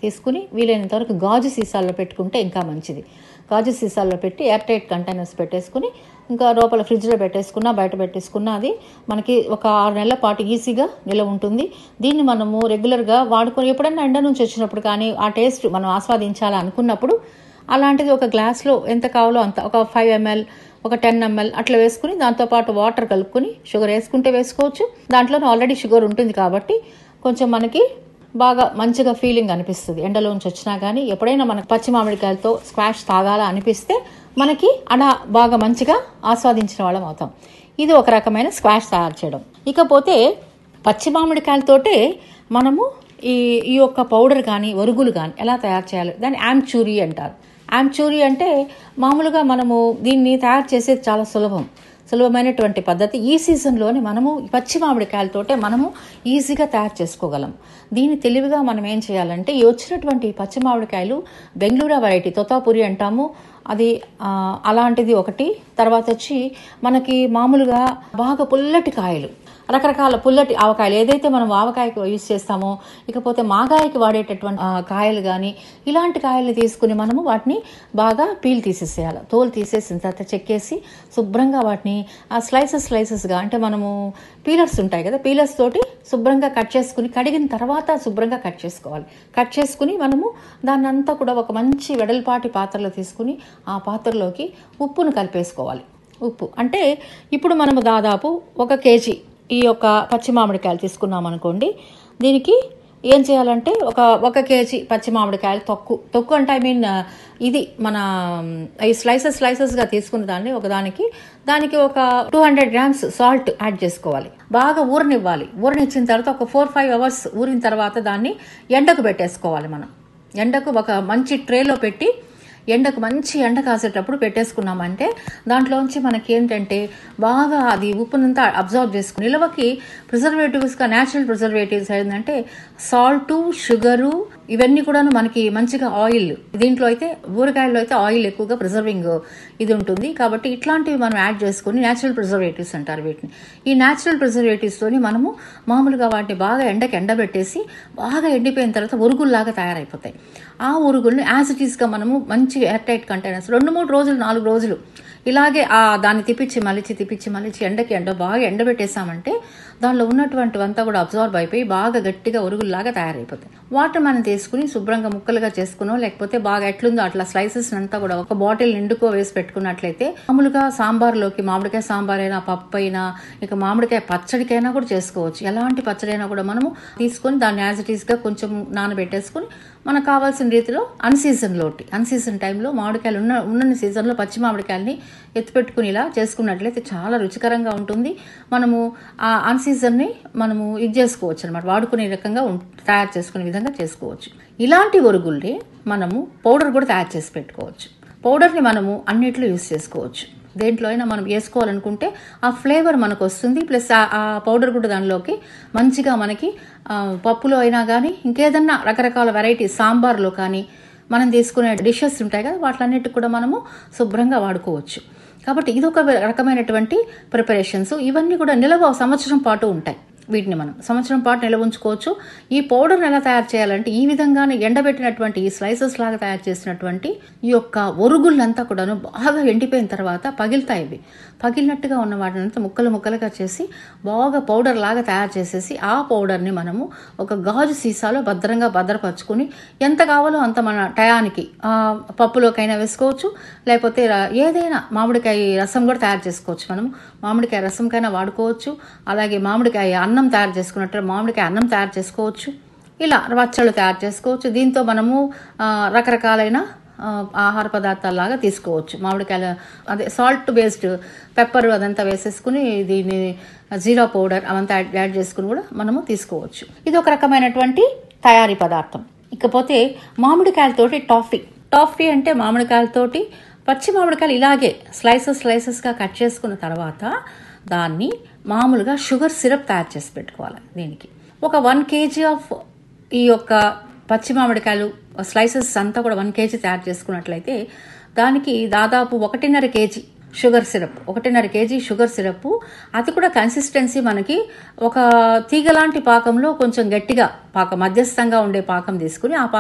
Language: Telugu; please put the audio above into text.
తీసుకుని వీలైనంత వరకు గాజు సీసాల్లో పెట్టుకుంటే ఇంకా మంచిది గాజు సీసాల్లో పెట్టి ఎయిర్ టైట్ కంటైనర్స్ పెట్టేసుకుని ఇంకా లోపల ఫ్రిడ్జ్లో పెట్టేసుకున్నా బయట పెట్టేసుకున్నా అది మనకి ఒక ఆరు నెలల పాటు ఈజీగా నిలవ ఉంటుంది దీన్ని మనము రెగ్యులర్గా వాడుకొని ఎప్పుడైనా ఎండ నుంచి వచ్చినప్పుడు కానీ ఆ టేస్ట్ మనం ఆస్వాదించాలి అనుకున్నప్పుడు అలాంటిది ఒక గ్లాస్లో ఎంత కావాలో అంత ఒక ఫైవ్ ఎంఎల్ ఒక టెన్ ఎంఎల్ అట్లా వేసుకుని దాంతోపాటు వాటర్ కలుపుకొని షుగర్ వేసుకుంటే వేసుకోవచ్చు దాంట్లోనే ఆల్రెడీ షుగర్ ఉంటుంది కాబట్టి కొంచెం మనకి బాగా మంచిగా ఫీలింగ్ అనిపిస్తుంది ఎండలోంచి వచ్చినా కానీ ఎప్పుడైనా మనకు పచ్చి మామిడికాయలతో స్క్వాష్ తాగాలా అనిపిస్తే మనకి అలా బాగా మంచిగా ఆస్వాదించిన వాళ్ళం అవుతాం ఇది ఒక రకమైన స్క్వాష్ తయారు చేయడం ఇకపోతే పచ్చి మామిడికాయలతోటే మనము ఈ ఈ యొక్క పౌడర్ కానీ వరుగులు కానీ ఎలా తయారు చేయాలి దాన్ని యాంచూరీ అంటారు యాంచూరీ అంటే మామూలుగా మనము దీన్ని తయారు చేసేది చాలా సులభం సులభమైనటువంటి పద్ధతి ఈ సీజన్లోనే మనము పచ్చి మామిడికాయలతోటే మనము ఈజీగా తయారు చేసుకోగలం దీన్ని తెలివిగా మనం ఏం చేయాలంటే ఈ వచ్చినటువంటి పచ్చి మామిడికాయలు బెంగళూరు వెరైటీ తోతాపురి అంటాము అది ఆ, అలాంటిది ఒకటి తర్వాత వచ్చి మనకి మామూలుగా బాగా పుల్లటి కాయలు రకరకాల పుల్లటి ఆవకాయలు ఏదైతే మనం ఆవకాయకి యూజ్ చేస్తామో ఇకపోతే మాగాయకి వాడేటటువంటి ఆ, కాయలు కానీ ఇలాంటి కాయలు తీసుకుని మనము వాటిని బాగా పీల్ తీసేసేయాలి తోలు తీసేసిన తర్వాత చెక్కేసి శుభ్రంగా వాటిని ఆ స్లైసెస్ స్లైసెస్గా అంటే మనము పీలర్స్ ఉంటాయి కదా పీలర్స్ తోటి శుభ్రంగా కట్ చేసుకుని కడిగిన తర్వాత శుభ్రంగా కట్ చేసుకోవాలి కట్ చేసుకుని మనము దాన్ని అంతా కూడా ఒక మంచి వెడల్పాటి పాత్రలో తీసుకుని ఆ పాత్రలోకి ఉప్పును కలిపేసుకోవాలి ఉప్పు అంటే ఇప్పుడు మనము దాదాపు ఒక కేజీ ఈ యొక్క పచ్చి మామిడికాయలు తీసుకున్నాం అనుకోండి దీనికి ఏం చేయాలంటే ఒక ఒక కేజీ పచ్చి మామిడికాయలు తొక్కు తొక్కు అంటే ఐ మీన్ ఇది మన ఈ స్లైసెస్ స్లైసెస్గా తీసుకున్న దాన్ని ఒక దానికి దానికి ఒక two hundred grams salt add చేసుకోవాలి బాగా ఊరనివ్వాలి ఊరనిచ్చిన తర్వాత ఒక ఫోర్ ఫైవ్ అవర్స్ ఊరిన తర్వాత దాన్ని ఎండకు పెట్టేసుకోవాలి మనం ఎండకు ఒక మంచి ట్రేలో పెట్టి ఎండకు మంచి ఎండ కాసేటప్పుడు పెట్టేసుకున్నామంటే దాంట్లోంచి మనకి ఏంటంటే బాగా అది ఉప్పునంతా అబ్జర్వ్ చేసుకుని నిలవకి ప్రిజర్వేటివ్స్గా న్యాచురల్ ప్రిజర్వేటివ్స్ ఏంటంటే సాల్టు షుగరు ఇవన్నీ కూడాను మనకి మంచిగా ఆయిల్ దీంట్లో అయితే ఊరగాయల్లో అయితే ఆయిల్ ఎక్కువగా ప్రిజర్వింగ్ ఇది ఉంటుంది కాబట్టి ఇట్లాంటివి మనం యాడ్ చేసుకుని న్యాచురల్ ప్రిజర్వేటివ్స్ అంటారు వీటిని ఈ న్యాచురల్ ప్రిజర్వేటివ్స్తోని మనము మామూలుగా వాటిని బాగా ఎండకి ఎండబెట్టేసి బాగా ఎండిపోయిన తర్వాత ఉరుగుల్లాగా తయారైపోతాయి ఆ ఉరుగుల్ని యాజ్ ఇట్ ఈస్గా మనము మంచి ఎయిర్ టైట్ కంటైనర్స్ రెండు మూడు రోజులు నాలుగు రోజులు ఇలాగే ఆ దాన్ని తిప్పించి మలిచి తిప్పించి మలిచి ఎండకి ఎండ బాగా ఎండబెట్టేసామంటే దానిలో ఉన్నటువంటివంతా కూడా అబ్జర్వ్ అయిపోయి బాగా గట్టిగా ఉరుగుల్లాగా తయారైపోతాయి వాటర్ మనం తీసుకుని శుభ్రంగా ముక్కలుగా చేసుకునో లేకపోతే బాగా ఎట్లుందో అట్లా స్లైసెస్ అంతా కూడా ఒక బాటిల్ నిండుకో వేసి పెట్టుకున్నట్లయితే మామూలుగా సాంబార్లోకి మామిడికాయ సాంబార్ అయినా పప్పు అయినా ఇక మామిడికాయ పచ్చడికైనా కూడా చేసుకోవచ్చు ఎలాంటి పచ్చడి అయినా కూడా మనము తీసుకొని దాన్ని యాజ్ ఇట్ ఈస్గా కొంచెం నానబెట్టేసుకుని మనకు కావాల్సిన రీతిలో అన్ సీజన్లోటి అన్ సీజన్ టైంలో మామిడికాయలు ఉన్న ఉన్న సీజన్లో పచ్చి మామిడికాయల్ని ఎత్తిపెట్టుకుని ఇలా చేసుకున్నట్లయితే చాలా రుచికరంగా ఉంటుంది మనము ఆ అన్ సీజన్ని మనము ఇది చేసుకోవచ్చు అనమాట వాడుకునే రకంగా ఉం- తయారు చేసుకునే విధంగా చేసుకోవచ్చు ఇలాంటి ఒరుగుల్ని మనము పౌడర్ కూడా తయారు చేసి పెట్టుకోవచ్చు పౌడర్ని మనము అన్నిట్లో యూస్ చేసుకోవచ్చు దేంట్లో అయినా మనం వేసుకోవాలనుకుంటే ఆ ఫ్లేవర్ మనకు వస్తుంది ప్లస్ ఆ- ఆ పౌడర్ కూడా దానిలోకి మంచిగా మనకి ఆ, పప్పులో అయినా కానీ ఇంకేదన్నా రకరకాల వెరైటీ సాంబార్లో కానీ మనం తీసుకునే డిషెస్ ఉంటాయి కదా వాటిలన్నిటికి కూడా మనము శుభ్రంగా వాడుకోవచ్చు కాబట్టి ఇది ఒక రకమైనటువంటి ప్రిపరేషన్స్ ఇవన్నీ కూడా నిలవ సంవత్సరం పాటు ఉంటాయి వీటిని మనం సంవత్సరం పాటు నిల్వ ఉంచుకోవచ్చు ఈ పౌడర్ని ఎలా తయారు చేయాలంటే ఈ విధంగానే ఎండబెట్టినటువంటి ఈ స్లైసెస్ లాగా తయారు చేసినటువంటి ఈ యొక్క ఒరుగుళ్ళంతా కూడాను బాగా ఎండిపోయిన తర్వాత పగిలితాయి ఇవి పగిలినట్టుగా ఉన్న వాటిని అంతా ముక్కలు ముక్కలుగా చేసి బాగా పౌడర్ లాగా తయారు చేసేసి ఆ పౌడర్ని మనము ఒక గాజు సీసాలో భద్రంగా భద్రపరచుకుని ఎంత కావాలో అంత మన టయానికి ఆ, పప్పులోకైనా వేసుకోవచ్చు లేకపోతే ర- ఏదైనా మామిడికాయ రసం కూడా తయారు చేసుకోవచ్చు మనము మామిడికాయ రసంకైనా వాడుకోవచ్చు అలాగే మామిడికాయ అన్నం తయారు చేసుకున్నట్టు మామిడికాయ అన్నం తయారు చేసుకోవచ్చు ఇలా పచ్చళ్ళు తయారు చేసుకోవచ్చు దీంతో మనము ఆ, రకరకాలైన ఆ, ఆహార పదార్థాలాగా తీసుకోవచ్చు మామిడికాయల అదే సాల్ట్ బేస్డ్ పెప్పర్ అదంతా వేసేసుకుని దీన్ని జీరా పౌడర్ అవంతా యాడ్ యాడ్ చేసుకుని కూడా మనము తీసుకోవచ్చు ఇది ఒక రకమైనటువంటి తయారీ పదార్థం ఇకపోతే మామిడికాయలతోటి టాఫీ టాఫీ అంటే మామిడికాయలతోటి పచ్చి మామిడికాయలు ఇలాగే స్లైసెస్ స్లైసెస్గా కట్ చేసుకున్న తర్వాత దాన్ని మామూలుగా షుగర్ సిరప్ తయారు చేసి పెట్టుకోవాలి దీనికి ఒక వన్ కేజీ ఆఫ్ ఈ యొక్క పచ్చి మామిడికాయలు స్లైసెస్ అంతా కూడా వన్ కేజీ తయారు చేసుకున్నట్లయితే దానికి దాదాపు ఒకటిన్నర కేజీ షుగర్ సిరప్ ఒకటిన్నర కేజీ షుగర్ సిరప్ అది కూడా కన్సిస్టెన్సీ మనకి ఒక తీగలాంటి పాకంలో కొంచెం గట్టిగా పాకం మధ్యస్థంగా ఉండే పాకం తీసుకుని ఆ పాకం